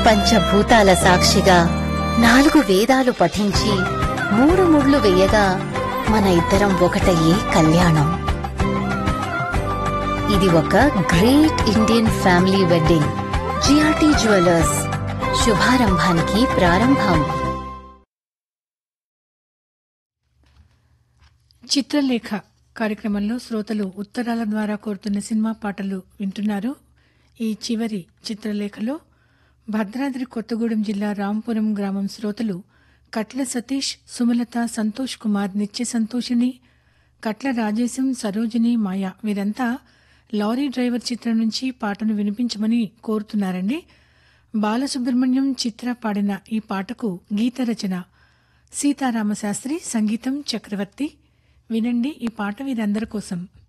పంచభూతాల సాక్షిగా నాలుగు వేదాలు పఠించి మూడు ముళ్ళు వేయగా మన ఇద్దరం ఒకటయ్యే కళ్యాణం ఇది ఒక great Indian family wedding GRT jewellers శుభారంభానికి ప్రారంభం చిత్రలేఖ కార్యక్రమంలో శ్రోతలు ఉత్తరాల ద్వారా కోరుతున్న సినిమా పాటలు వింటున్నారు ఈ చివరి చిత్రలేఖలో భద్రాద్రి కొత్తగూడెం జిల్లా రాంపురం గ్రామం శ్రోతలు కట్ల సతీష్ సుమలత సంతోష్ కుమార్ నిత్య సంతోషిని కట్ల రాజేశం సరోజిని మాయ వీరంతా లారీ డ్రైవర్ చిత్రం నుంచి పాటను వినిపించమని కోరుతున్నారండి బాలసుబ్రహ్మణ్యం చిత్ర పాడిన ఈ పాటకు గీత రచన సీతారామశాస్త్రి సంగీతం చక్రవర్తి వినండి ఈ పాట వీరందరి కోసం